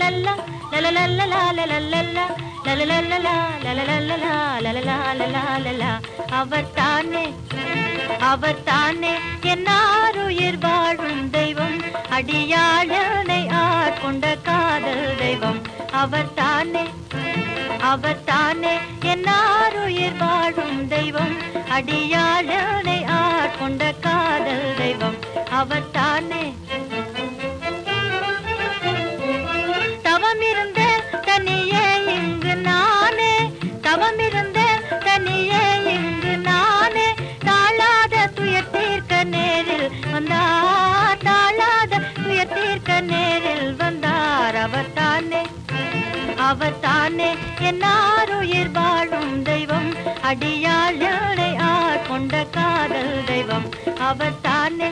லலலல்லா லலலல்லலா லலலல்லா லலலல்லலா லலலல்லலா லலலா லலா லலா அவர் தானே அவர் தானே என்னாருயிர் வாழும் தெய்வம் அடியாளனை ஆட்கொண்ட காதல் தெய்வம் அவர் தானே அவர் தானே என்னாருயிர் வாழும் தெய்வம் அடியாளனை ஆட்கொண்ட காதல் தெய்வம் அவர் தானே தவமிருந்த தனியே இங்கு நானே தவமிருந்த தனியே இங்கு நானே தாழாத துயர் தீர்க்க நேரில் வந்தார் தாழாத துயர் தீர்க்க நேரில் வந்தார் அவர் தானே அவர் தானே என்னாருயிர் வாழும் தெய்வம் அடியாளனை ஆட்கொண்ட காதல் தெய்வம் அவர் தானே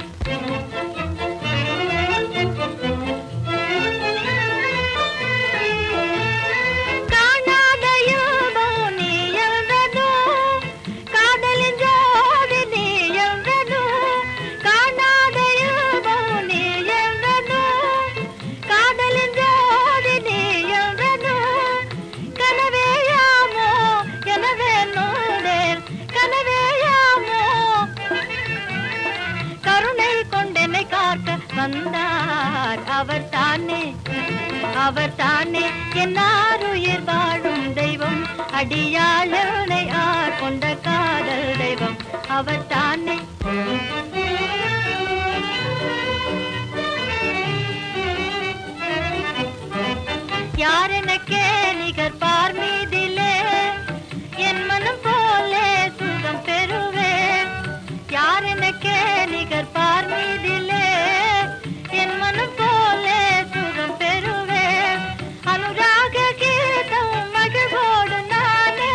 காணாத யோகம் நீ என்றதோ, காதலின் ஜோதி நீ என்றதோ. காணாத யோகம் நீ என்றதோ, காதலின் ஜோதி நீ என்றதோ. கனவேயாமோ எனவே நோடேன் கனவேயாமோ கருணை கொண்டென்னை காக்க வந்தார் அவர் தானே அவர் தானே என்னாருயிர் வாழும் தெய்வம் அடியாளனை ஆட்கொண்ட காதல் தெய்வம் அவர் தானே யார் எனக்கே நிகர் பார் மீதிலே என் மனம் போலே சுகம் பெறுவேன் யார் எனக்கே நிகர் பார் மீதிலே என் மனம் போலே சுகம் பெறுவேன் அனுராக கீதம் மகிழ்வோடு நானே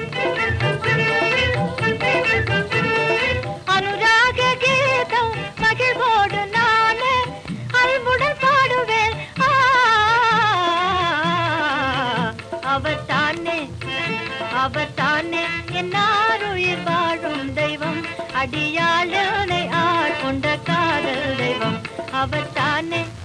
அனுராக கீதம் மகிழ்வோடு நானே அன்புடன் பாடுவேன் ஆ, அவர் தானே அவர் தானே என்னாருயிர் வாழும் தெய்வம் அடியாளனை ஆட்கொண்ட காதல் தெய்வம் அவர் தானே